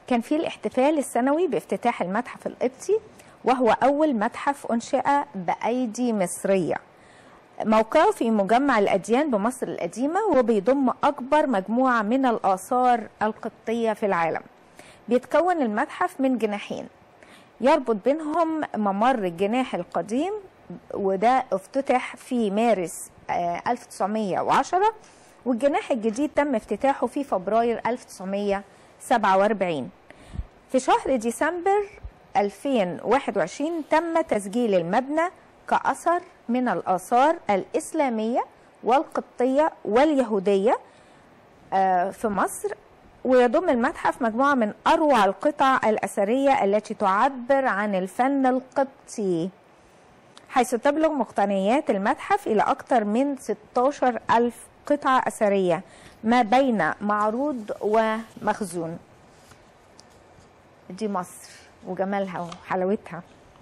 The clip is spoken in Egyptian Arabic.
كان في الاحتفال السنوي بافتتاح المتحف القبطي وهو أول متحف أنشئ بأيدي مصرية موقعه في مجمع الأديان بمصر القديمة وبيضم أكبر مجموعة من الآثار القبطية في العالم بيتكون المتحف من جناحين يربط بينهم ممر الجناح القديم وده افتتح في مارس 1910 والجناح الجديد تم افتتاحه في فبراير 1947 في شهر ديسمبر 2021 تم تسجيل المبنى كأثر من الآثار الإسلامية والقبطية واليهودية في مصر ويضم المتحف مجموعة من أروع القطع الأثرية التي تعبر عن الفن القبطي حيث تبلغ مقتنيات المتحف إلى أكثر من 16 ألف قطعة أثرية ما بين معروض ومخزون دي مصر وجمالها وحلاوتها